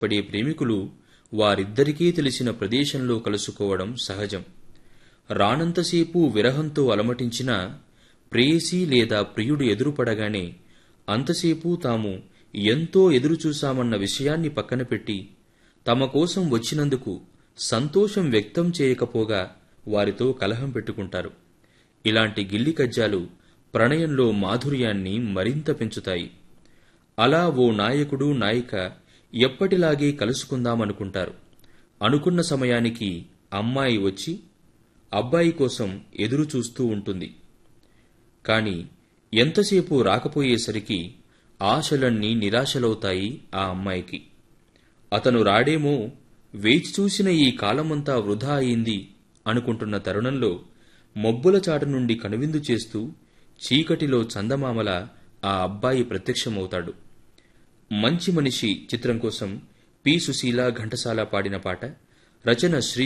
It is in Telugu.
పడే ప్రేమికులు వారిద్దరికీ తెలిసిన ప్రదేశంలో కలుసుకోవడం సహజం రానంతసేపు విరహంతో అలమటించిన ప్రేయసి లేదా ప్రియుడు ఎదురుపడగానే అంతసేపు తాము ఎంతో ఎదురుచూశామన్న విషయాన్ని పక్కన పెట్టి తమ కోసం వచ్చినందుకు సంతోషం వ్యక్తం చేయకపోగా వారితో కలహం పెట్టుకుంటారు ఇలాంటి గిల్లి కజ్జాలు ప్రణయంలో మాధుర్యాన్ని మరింత పెంచుతాయి అలా ఓ నాయకుడు నాయిక ఎప్పటిలాగే కలుసుకుందామనుకుంటారు అనుకున్న సమయానికి అమ్మాయి వచ్చి అబ్బాయి కోసం ఎదురు చూస్తూ ఉంటుంది కాని ఎంతసేపు రాకపోయేసరికి ఆశలన్నీ నిరాశలవుతాయి ఆ అమ్మాయికి అతను రాడేమో వేచి చూసిన ఈ కాలమంతా వృధా అయింది అనుకుంటున్న తరుణంలో మబ్బుల చాటు నుండి కనువిందు చేస్తూ చీకటిలో చందమామల ఆ అబ్బాయి ప్రత్యక్షమవుతాడు మంచి మనిషి చిత్రం కోసం పి సుశీల ఘంటసాల పాడిన పాట రచన శ్రీ